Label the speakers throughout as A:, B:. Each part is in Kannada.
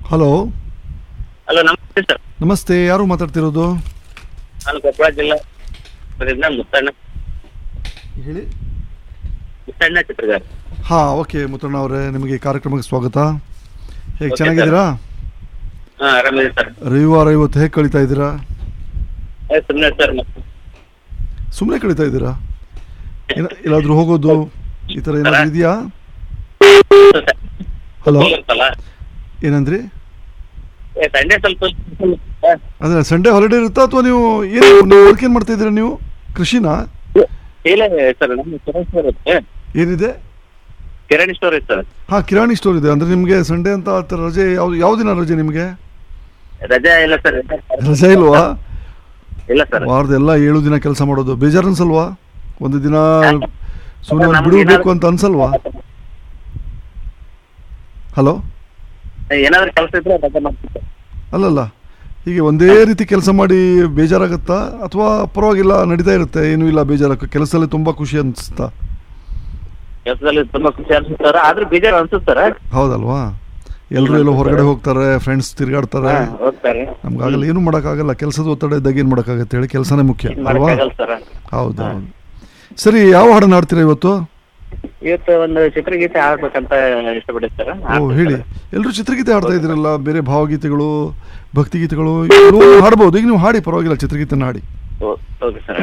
A: ಹಲೋ
B: ಹಲೋ ನಮಸ್ತೆ ಸರ್
A: ನಮಸ್ತೆ ಯಾರು ಮಾತಾಡ್ತಿರೋದು
B: ನಾನು ಕೊಪ್ಪಳ ಜಿಲ್ಲಾ ಚಿತ್ರದಿಂದ ಮುತ್ತಣ್ಣ
A: ಹೇಳಿ
B: ಮುತ್ತಣ್ಣ ಚಿತ್ರಗಾರ
A: ಹಾಂ ಓಕೆ ಮುತ್ತಣ್ಣ ಅವರೇ ನಿಮಗೆ ಈ ಕಾರ್ಯಕ್ರಮಕ್ಕೆ ಸ್ವಾಗತ ಹೇಗೆ
B: Okay,
A: ಚೆನ್ನಾಗಿದ್ದೀರಾ
B: ಹಾ ಆರಾಮಿದೆ ಸರ್
A: ರವಿವಾರ ಇವತ್ತು ಹೇಗೆ ಕಳೀತಾ ಇದ್ದೀರಾ
B: ಏ ಸುಮ್ಮನೆ ಸರ್ ಮತ್ತೆ
A: ಸುಮ್ಮನೆ ಕಳೀತಾ ಇದ್ದೀರಾ ಏನ- ಎಲ್ಲಾದ್ರೂ ಹೋಗೋದು ಈ ಥರ ಏನಾದ್ರು ಇದೆಯಾ ಹಲೋ
B: ಇರ್ತಲ್ಲ
A: ಏನಂದ್ರಿ
B: ಏ ಸಂಡೇ ಸ್ವಲ್ಪ
A: ಅಂದರೆ ಸಂಡೇ ಹಾಲಿಡೇ ಇರುತ್ತಾ ಅಥವಾ ನೀವು ಏನು ನೀವು ವರ್ಕ್ ಏನು ಮಾಡ್ತಾ ಇದ್ದೀರಾ ನೀವು ಕೃಷಿನಾ
B: ಇಲ್ಲ ಸರ್ ನಮ್ಮ ಕಿರಾಣಿ ಸ್ಟೋರ್ ಇರುತ್ತೆ
A: ಏನಿದೆ
B: ಕಿರಾಣಿ ಸ್ಟೋರ್ ಇತ್ತು ಸರ್
A: ಹಾಂ ಕಿರಾಣಿ ಸ್ಟೋರ್ ಇದೆ ಅಂದರೆ ನಿಮಗೆ ಸಂಡೇ ಅಂತ ಆ ಥರ ರಜೆ ಯಾವ್ದು ಯಾವ ದಿನ ರಜೆ ನಿಮಗೆ
B: ರಜೆ ಇಲ್ಲ ಸರ್
A: ರಜೆ ಇಲ್ವಾ
B: ಇಲ್ಲ ಸರ್
A: ವಾರದ ಎಲ್ಲ ಏಳು ದಿನ ಕೆಲಸ ಮಾಡೋದು ಬೇಜಾರು ಅನ್ಸಲ್ವಾ ಒಂದು ದಿನ ಸುಮ್ಮನೆ
B: ನಮ್ಗೆ
A: ಬಿಡಬೇಕು
B: ಏನಾದ್ರು-
A: ಅಂತ ಅನ್ಸಲ್ವಾ ಹಲೋ
B: ಏನಾದ್ರು ಕೆಲಸ ಇದ್ರೆ ರಜೆ ಮಾಡ್ತೀನಿ ಸರ್
A: ಅಲ್ಲಲ್ಲ ಹೀಗೆ ಒಂದೇ ರೀತಿ ಕೆಲಸ ಮಾಡಿ ಬೇಜಾರಾಗತ್ತಾ ಅಥವಾ ಪರವಾಗಿಲ್ಲ ನಡೀತಾ ಇರುತ್ತೆ ಏನೂ ಇಲ್ಲ ಬೇಜಾರ ಕೆಲಸದಲ್ಲಿ ತುಂಬ ಖುಷಿ ಅನಿಸ್ತಾ
B: ಕೆಲಸದಲ್ಲಿ ತುಂಬಾ ಖುಷಿ ಅನ್ಸುತ್ತೆ ಸರ್ ಆದ್ರೂ ಬೇಜಾರು ಅನ್ಸುತ್ತೆ ಸರ್
A: ಹೌದಲ್ವಾ ಎಲ್ಲರೂ ಎಲ್ಲೋ ಹೊರಗಡೆ ಹೋಗ್ತಾರೆ ಫ್ರೆಂಡ್ಸ್ ತಿರುಗಾಡ್ತಾರೆ
B: ಹಾ, ಹೋಗ್ತಾರೆ
A: ನಮ್ಗಾಗಲ್ಲ ಏನು ಮಾಡೋಕ್ಕಾಗಲ್ಲ ಕೆಲಸದ ಒತ್ತಡ ಇದ್ದಾಗ ಏನು ಮಾಡೋಕ್ಕಾಗತ್ತೆ ಹೇಳಿ ಕೆಲಸನೇ ಮುಖ್ಯ
B: ಏನ್
A: ಅಲ್ವಾ
B: ಮಾಡಕ್ಕಾಗಲ್ಲ ಸರ್
A: ಹೌದು ಹೌದು ಸರಿ ಯಾವ ಹಾಡನ್ನು ಆಡ್ತೀರಾ ಇವತ್ತು
B: ಇವತ್ತು ಒಂದು ಚಿತ್ರಗೀತೆ ಆಡ್ಬೇಕಂತ ಇಷ್ಟಪಟ್ಟಿದ್ದೆ ಸರ್
A: ಓ ಹೇಳಿ ಎಲ್ಲರೂ ಚಿತ್ರಗೀತೆ ಹಾಡ್ತಾ ಇದ್ದೀರಲ್ಲ ಬೇರೆ ಭಾವಗೀತೆಗಳು ಭಕ್ತಿಗೀತೆಗಳು ಇವು ಹಾಡ್ಬೋದು ಈಗ ನೀವು ಹಾಡಿ ಪರವಾಗಿಲ್ಲ ಚಿತ್ರಗೀತೆನ ಹಾಡಿ
B: ಓಕೆ ಸರ್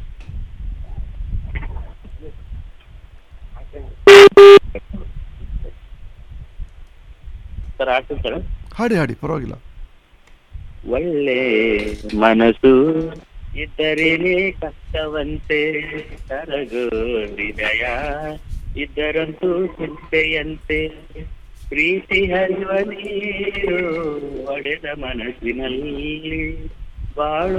B: ಸರ್ ಆಡ್ತೀನಿ ಸರ್
A: ಹಾಡಿ ಹಾಡಿ ಪರವಾಗಿಲ್ಲ
B: ಒಳ್ಳೆ ಮನಸ್ಸು ಇದ್ದರೇನೆ ಕಷ್ಟವಂತೆ ಕರಗೋಡಿದಯ ಇದ್ದರಂತೂ ಚಿಂತೆಯಂತೆ ಪ್ರೀತಿ ಹರಿವ ನೀರು ಒಡೆದ ಮನಸ್ಸಿನಲ್ಲಿ ಬಾಳು